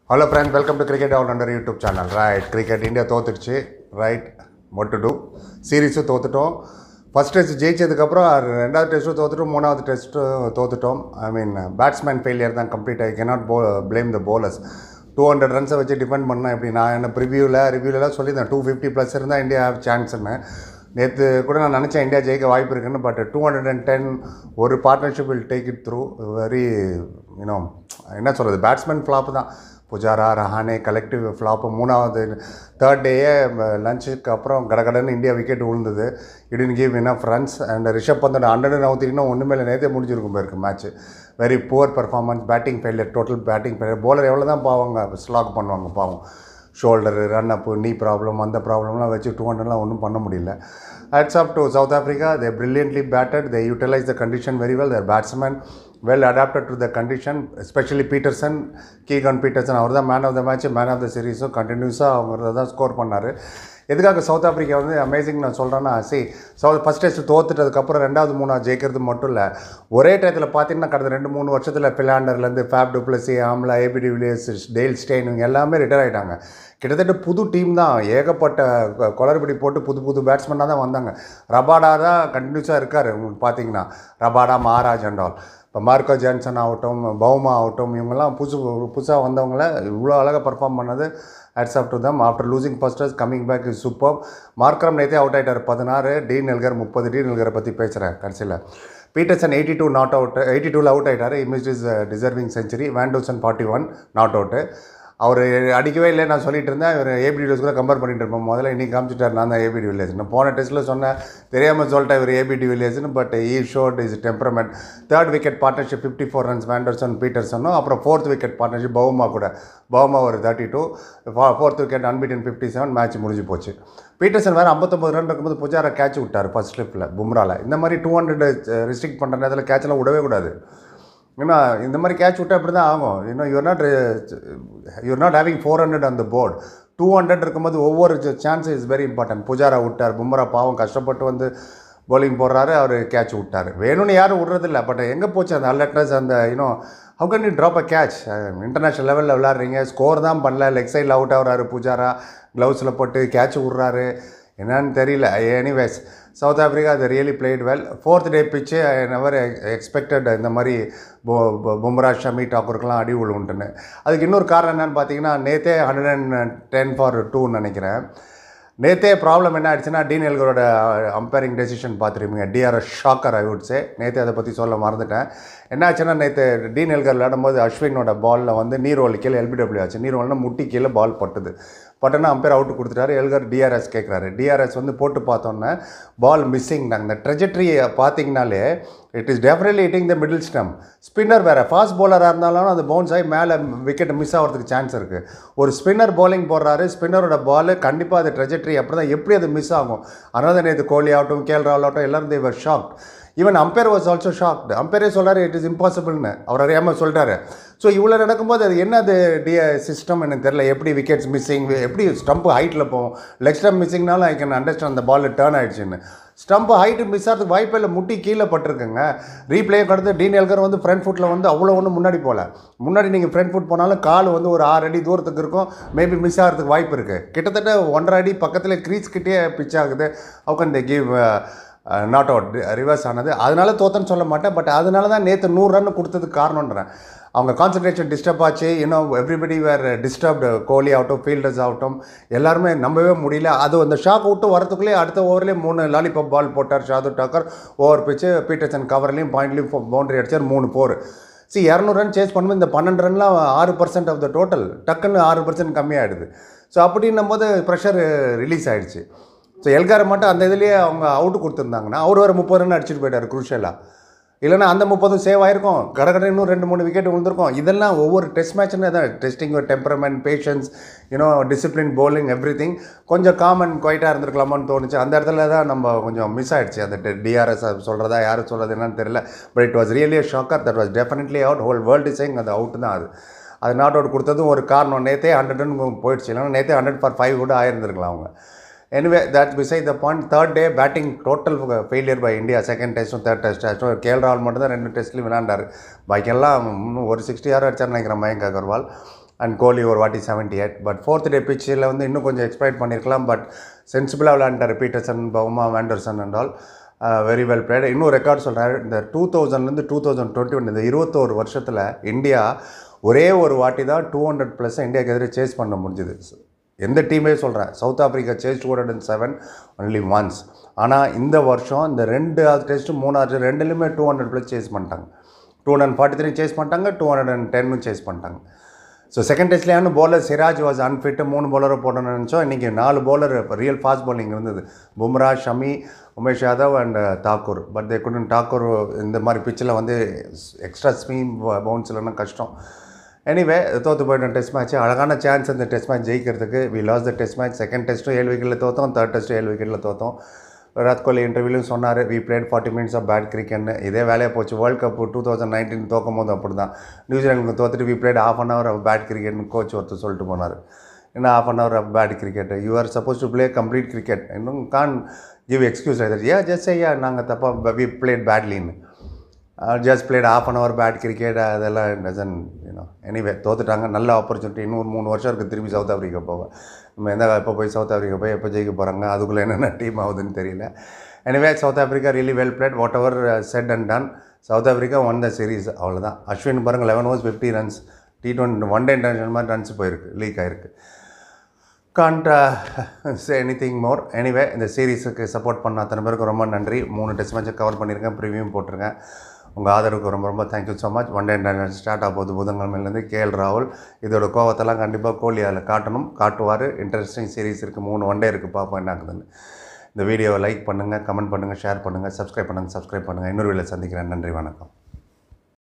hello friend welcome to cricket down under YouTube channel right cricket India தோத்துடுச்சு right மொட்டு two சீரீஸும் தோத்துட்டோம் first test ஜெயிச்சதுக்கப்புறம் ரெண்டாவது டெஸ்ட்டும் தோத்துட்டோம் மூணாவது டெஸ்ட்டும் தோத்துட்டோம் ஐ மீன் பேட்ஸ்மேன் ஃபெயிலியர் தான் கம்ப்ளீட் ஆகி cannot போ blame the bowlers two hundred ரன்ஸை வச்சு டிபெண்ட் பண்ணால் எப்படி நான் என்ன ப்ரிவியூவில் ரிவ்யூலலாம் சொல்லியிருந்தேன் டூ ஃபிஃப்டி ப்ளஸ் இருந்தால் இந்தியா ஹேவ் சான்ஸ்னு நேற்று கூட நான் நினச்சேன் இந்தியா ஜெயிக்க வாய்ப்பு இருக்குன்னு but two hundred and ten ஒரு partnership will take it through very you know என்ன சொல்கிறது பேட்ஸ்மேன் ஃப்ளாப் தான் புஜாரா ரஹானே கலெக்டிவ் ஃப்ளாப்பு மூணாவது தேர்ட் டேயே லஞ்சுக்கு அப்புறம் கடகடன்னு இந்தியா விக்கெட் விழுந்தது didn't give enough runs and Rishabh பந்தோட ஹண்ட்ரட் நவுத்திரினா ஒன்றுமே இல்லை நேற்றே முடிஞ்சிருக்கும் போயிருக்கு match very poor performance batting failure total batting failure bowler எவ்வளோ தான் பாவங்க ஸ்லாக் பண்ணுவாங்க பாவம் ஷோல்டரு ரன் அப்பு நீ ப்ராப்ளம் அந்த ப்ராப்ளம்லாம் வச்சு டூ ஹண்ட்ரட்லாம் ஒன்றும் பண்ண முடியல hats off to South Africa they brilliantly batted they utilize the condition very well their batsmen well adapted to the condition especially Petersen Keegan Petersen அவர் தான் man of the match man of the சீரீஸும் கண்டினியூஸாக அவங்க தான் score பண்ணார் எதுக்காக south Africa வந்து amazing நான் சொல்கிறேன்னா சி சவுத் ஃபஸ்ட் டெஸ்ட் தோத்துட்டதுக்கப்புறம் ரெண்டாவது மூணாவது ஜெயிக்கிறது மட்டும் இல்லை ஒரே டயத்தில் பார்த்தீங்கன்னா கடந்த ரெண்டு மூணு வருஷத்தில் பிலாண்டர்லேருந்து Faf du Plessis Amla AB de Villiers Dale Steyn இவங்க எல்லாமே ரிட்டையர் ஆகிட்டாங்க கிட்டத்தட்ட புது டீம் தான் ஏகப்பட்ட கொ- குளறுபடி போட்டு புது புது பேட்ஸ்மேனாக தான் வந்தாங்க ரபாடா தான் கண்டினியூஸாக இருக்கார் உங்களுக்கு பார்த்தீங்கன்னா ரபாடா மகாராஜ் அண்ட் ஆல் இப்போ மார்க்கோ ஜான்சன் ஆகட்டும் பவுமா ஆகட்டும் இவங்கெல்லாம் புதுசு புதுசாக வந்தவங்கள இவ்வளோ அழகாக பர்ஃபார்ம் பண்ணது hats off to them after losing first test coming back is super Markram நேற்றே அவுட் ஆகிட்டார் பதினாறு டி நெல்கர் முப்பது டி நெல்கரை பற்றி பேசுகிறேன் கடைசியில் Petersen eighty two not out eighty டூவில் அவுட் ஆகிட்டார் இமிஸ் is deserving century van der Dussen forty one not out out அடிக்கவே இல்லை நான் சொல்லிட்டு இருந்தேன் இவர் ஏபிடி வில்லேஜ் கூட கம்பேர் பண்ணிட்டு இருப்போம் முதல்ல இன்னைக்கு காமிச்சிட்டார் நான் தான் ஏபிடி வில்லேஜ் நான் போன டெஸ்ட்டில் சொன்னேன் தெரியாமல் சொல்லிட்டேன் இவர் ஏபிடி வில்லேஜ்னு but he showed is temperament third wicket partnership fifty four runs van der Dussen பீட்டர்சனும் அப்புறம் ஃபோர்த் விக்கெட் பார்ட்னர்ஷிப் பவுமா கூட பவுமா ஒரு thirty two fourth wicket unbeaten fifty seven match முடிஞ்சு போச்சு பீட்டர்சன் வேறு ஐம்பத்தொம்பது ரன் இருக்கும்போது புஜாரா கேட்ச் விட்டார் ஃபர்ஸ்ட் ஸ்லிப்பில் பும்ரால இந்த மாதிரி டூ ஹண்ட்ரட் ரிஸ்ட்ரிக்ட் பண்ணுற நேரத்தில் கேட்ச்லாம் விடவே கூடாது ஏன்னா இந்த மாதிரி கேட்ச் விட்டால் இப்படி தான் ஆகும் இன்னும் you're not you're not having four hundred அந்த போர்டு டூ ஹண்ட்ரட் இருக்கும்போது ஒவ்வொரு chance is very important Pujara விட்டார் பும்ரா பாவம் கஷ்டப்பட்டு வந்து bowling போடுறாரு அவர் கேட்ச் விட்டார் வேணும்னு யாரும் விட்றதில்ல பட் எங்கே போச்சு அந்த அலர்ட்னஸ் அந்த you know how can you drop a catch international லெவலில் விளாட்றீங்க ஸ்கோர் தான் பண்ணல லெக் சைடில் அவுட் ஆகுறாரு புஜாரா க்ளவுஸில் போட்டு கேட்ச் விட்றாரு என்னன்னு தெரியல எனிவேஸ் சவுத் ஆஃப்ரிக்கா அது really played well fourth day pitch I never expected இந்த மாதிரி பு பு- பும்ரா ஷமி டாக்கூருக்கெல்லாம் அடி விழுவுன்ட்டுன்னு அதுக்கு இன்னொரு காரணம் என்னன்னு பார்த்தீங்கன்னா நேத்தே ஹண்ட்ரட் அண்ட் டென் ஃபார் டூன்னு நினைக்கிறேன் நேத்தே ப்ராப்ளம் என்ன ஆயிடுச்சுன்னா டீன் எல்கரோட அம்பேரிங் டெசிஷன் பார்த்துருப்பீங்க DRS shocker I would say நேற்றே அதை பற்றி சொல்ல மறந்துட்டேன் என்ன ஆச்சுன்னா நேற்று டீன் எல்கர் விளையாடும்போது அஸ்வினோட பாலில் வந்து நீரோல் கீழே எல்பிடபிள்யூ ஆச்சு நீரோல்னா முட்டி கீழே பால் பட்டுது பட்டுன்னா அம்பேர் அவுட் கொடுத்துட்டாரு எல்கர் டிஆர்எஸ் கேட்குறாரு டிஆர்எஸ் வந்து போட்டு பார்த்தோன்னே பால் மிஸ்ஸிங் இந்த ட்ரெஜெக்ட்ரியை பார்த்தீங்கனாலே it is definitely hitting the middle stump spinner வேறு ஃபாஸ்ட் bowler-ஆ இருந்தாலும் அது பவுன்ஸ் ஆகி மேலே விக்கெட் மிஸ் ஆகிறதுக்கு சான்ஸ் இருக்குது ஒரு ஸ்பின்னர் bowling போடுறாரு ஸ்பின்னரோட பால் கண்டிப்பாக அது ட்ரெஜெக்ட்ரி அப்படி தான் எப்படி அது மிஸ் ஆகும் அதனால தான் நேற்று கோலி ஆகட்டும் கேஎல் ராகுல் ஆகட்டும் எல்லாரும் they were shocked even umpire was also shocked அம்பேரே சொல்றாரு இட் இஸ் இம்பாசிபிள்னு அவர் அறியாமல் சொல்லிட்டாரு ஸோ இவ்வளோ நடக்கும்போது அது என்னது டிய சிஸ்டம் எனக்கு தெரியல எப்படி விக்கெட்ஸ் மிஸ்ஸிங் எப்படி ஸ்டம்ப் ஹைட்டில் போகும் லெக் ஸ்டம்ப் மிஸ்ஸிங்னாலும் ஐ கேன் அண்டர்ஸ்டாண்ட் அந்த பால் டேர்ன் ஆயிடுச்சுன்னு ஸ்டம்ப் ஹைட்டு மிஸ் ஆகிறதுக்கு வாய்ப்பே இல்லை முட்டி கீழே பட்டிருக்குங்க ரீப்ளே கடந்து டீன் எல்கர் வந்து ஃப்ரண்ட் ஃபுட்டில் வந்து அவ்வளோ ஒன்றும் முன்னாடி போகல முன்னாடி நீங்கள் ஃப்ரண்ட் ஃபுட் போனாலும் கால் வந்து ஒரு ஆறு அடி தூரத்துக்கு இருக்கும் மேபி மிஸ் ஆகிறதுக்கு வாய்ப்பு இருக்குது கிட்டத்தட்ட ஒன்றரை அடி பக்கத்தில் க்ரீஸ் கிட்டே பிச் ஆகுது how can they give not out reverse ஆனது அதனால தோத்தன்னு சொல்ல மாட்டேன் பட் அதனால தான் நேற்று நூறு ரன் கொடுத்ததுக்கு காரணன்றேன் அவங்க கான்சன்ட்ரேஷன் டிஸ்டர்ப் ஆச்சு இன்னும் எவ்ரிபடி வேர் டிஸ்டர்ப்டு கோலி ஆகட்டும் ஃபீல்டர்ஸ் ஆகட்டும் எல்லாருமே நம்பவே முடியல அது அந்த ஷாக் விட்டு வரதுக்குள்ளேயே அடுத்த ஓவர்லேயே மூணு லாலிபாப் பால் போட்டார் Shardul Thakur over pitch Petersen கவர்லையும் பாயிண்ட்லையும் பவுண்டரி அடிச்சார் மூணு போர் சி இரநூறு ரன் சேஸ் பண்ணும்போது இந்த பன்னெண்டு ரன்லாம் ஆறு பர்சன்ட் ஆஃப் த டோட்டல் டக்குன்னு ஆறு பர்சன்ட் கம்மியாகிடுது ஸோ அப்படின்னும் போது ப்ரெஷர் ரிலீஸ் ஆயிடுச்சு ஸோ எல்காரை மட்டும் அந்த இதுலேயே அவங்க அவுட்டு கொடுத்துருந்தாங்கன்னா அவர் வேறு முப்பது ரன் அடிச்சுட்டு போயிட்டார் குரூஷலாக இல்லைன்னா அந்த முப்பதும் சேவ் ஆயிருக்கும் கடற்கடை இன்னும் ரெண்டு மூணு விக்கெட் விழுந்திருக்கும் இதெல்லாம் ஒவ்வொரு டெஸ்ட் மேட்ச்னு தான் testing temperament patience you know discipline bowling everything கொஞ்சம் காமன் குவைட்டாக இருந்திருக்கலாமான்னு தோணுச்சு அந்த இடத்துல தான் நம்ம கொஞ்சம் மிஸ் ஆயிடுச்சு அந்த டிஆர்எஸ் சொல்கிறதா யார் சொல்கிறது என்னன்னு தெரியல but it was really shocker that was definitely out whole world is saying அது அவுட் தான் அது அது நாட் அவுட் கொடுத்ததும் ஒரு காரணம் நேற்றே ஹண்ட்ரட் போயிடுச்சு இல்லைன்னா நேற்றே ஹண்ட்ரட் ஃபார் ஃபைவ் கூட ஆயிருந்திருக்கலாம் அவங்க anyway that's beside the point third day batting total failure by India second டெஸ்ட்டும் தேர்ட் டெஸ்ட் டெஸ்ட்டும் கேஎல் ராகுல் மட்டும் தான் ரெண்டு டெஸ்ட்லையும் விளையாண்டார் பாக்கெல்லாம் இன்னும் ஒரு சிக்ஸ்டி யார் அடிச்சார் நினைக்கிறேன் மயங்க் அகர்வால் அண்ட் கோலி ஒரு வாட்டி seventy eight but fourth day பிச்சில் வந்து இன்னும் கொஞ்சம் எக்ஸ்பெக்ட் பண்ணியிருக்கலாம் பட் சென்சிபிளாக விளையாண்டார் Petersen Bavuma van der Dussen and all very well played இன்னும் ரெக்கார்ட் சொல்கிறாரு இந்த டூ தௌசண்ட்லேருந்து டூ தௌசண்ட் டுவெண்ட்டி ஒன் இந்த இருபத்தோரு வருஷத்தில் இந்தியா ஒரே ஒரு வாட்டி தான் டூ ஹண்ட்ரட் ப்ளஸ் இந்தியாவுக்கு எதிராக சேஸ் பண்ண முடிஞ்சுது எந்த டீமே சொல்கிறேன் South Africa chase two hundred and seven only once ஆனால் இந்த வருஷம் இந்த ரெண்டாவது டெஸ்ட்டு மூணாவது ரெண்டுலேயுமே டூ ஹண்ட்ரட் ப்ளஸ் சேஸ் பண்ணிட்டாங்க two hundred forty three chase பண்ணிட்டாங்க டூ ஹண்ட்ரட் அண்ட் டென்னு சேஸ் பண்ணிட்டாங்க ஸோ செகண்ட் டெஸ்ட்லேயான bowler சிராஜ் வாஸ் அன்ஃபிட்டு மூணு bowler போடணும்னு நினச்சோம் இன்றைக்கி நாலு bowler ரியல் ஃபாஸ்ட் bowling இருந்தது Bumrah Shami Umesh Yadav and Thakur but they couldn't Thakur இந்த மாதிரி பிச்சில் வந்து எக்ஸ்ட்ரா ஸ்பீன் பவுன்ஸ் இல்லைன்னா கஷ்டம் எனிவே தோற்று போயிட்டோம் டெஸ்ட் மேட்ச் அழகான சான்ஸ் இந்த டெஸ்ட் மேட்ச் ஜெயிக்கிறதுக்கு we lost the test match second டெஸ்ட்டும் ஏழு விக்கெட்டில் தோற்றோம் தேர்ட் டெஸ்ட்டும் ஏழு விக்கெட்டில் தோற்றோம் விராட் கோலி இன்டர்வியூலையும் சொன்னார் we played forty minutes of bad கிரிக்கெட்னு இதே வேலையாக போச்சு World Cup two thousand nineteen தோக்கும் போது அப்படி தான் நியூசிலாந்துக்கு தோத்துட்டு we played half an hour of bad கிரிக்கெட்னு கோச் ஒருத்தர் சொல்லிட்டு போனார் என்ன half an hour of bad cricket you are supposed to play complete cricket இன்னும் கான் கிவ் எக்ஸ்கியூஸ் ஐதர் ஏன் ஜஸ்ட் ஐயா நாங்கள் தப்பாக வி பிளேட் பேட்லின்னு just played half an hour bad cricket அதெல்லாம் டசன் யூனோ எனிவே தோத்துட்டாங்க நல்ல ஆப்பர்ச்சுனிட்டி இன்னும் ஒரு மூணு வருஷம் இருக்குது திரும்பி சவுத் ஆஃப்ரிக்கா போவேன் நம்ம எந்த எப்போ போய் சவுத் ஆஃப்ரிக்கா போய் எப்போ ஜெயிக்க போகிறாங்க அதுக்குள்ளே என்னென்ன டீம் ஆகுதுன்னு தெரியல anyway South Africa really well played whatever said and done South Africa won the series அவ்வளோதான் அஸ்வின் பாருங்கள் eleven overs fifty runs T twenty one day international மாதிரி ரன்ஸ் போயிருக்கு லீக் ஆயிருக்கு can't say anything more anyway இந்த சீரீஸுக்கு support பண்ண அத்தனை பேருக்கு ரொம்ப நன்றி மூணு டெஸ்ட் மேட்சை கவர் பண்ணியிருக்கேன் ப்ரிவியூம் போட்டிருக்கேன் உங்கள் ஆதரவுக்கு ரொம்ப ரொம்ப thank you so much one day international start ஆக போகுது புதன்கிழமையிலேருந்து கேஎல் ராகுல் இதோட கோவத்தெல்லாம் கண்டிப்பாக கோலி அதில் காட்டணும் காட்டுவார் இன்ட்ரெஸ்டிங் சீரீஸ் இருக்குது மூணு ஒன் டே இருக்குது பார்ப்போம் என்ன ஆகுதுன்னு இந்த வீடியோவை லைக் பண்ணுங்கள் கமெண்ட் பண்ணுங்கள் ஷேர் பண்ணுங்கள் சப்ஸ்கிரைப் பண்ணுங்கள் சப்ஸ்கிரைப் பண்ணுங்கள் இன்னொரு வீடியோவில் சந்திக்கிறேன் நன்றி வணக்கம்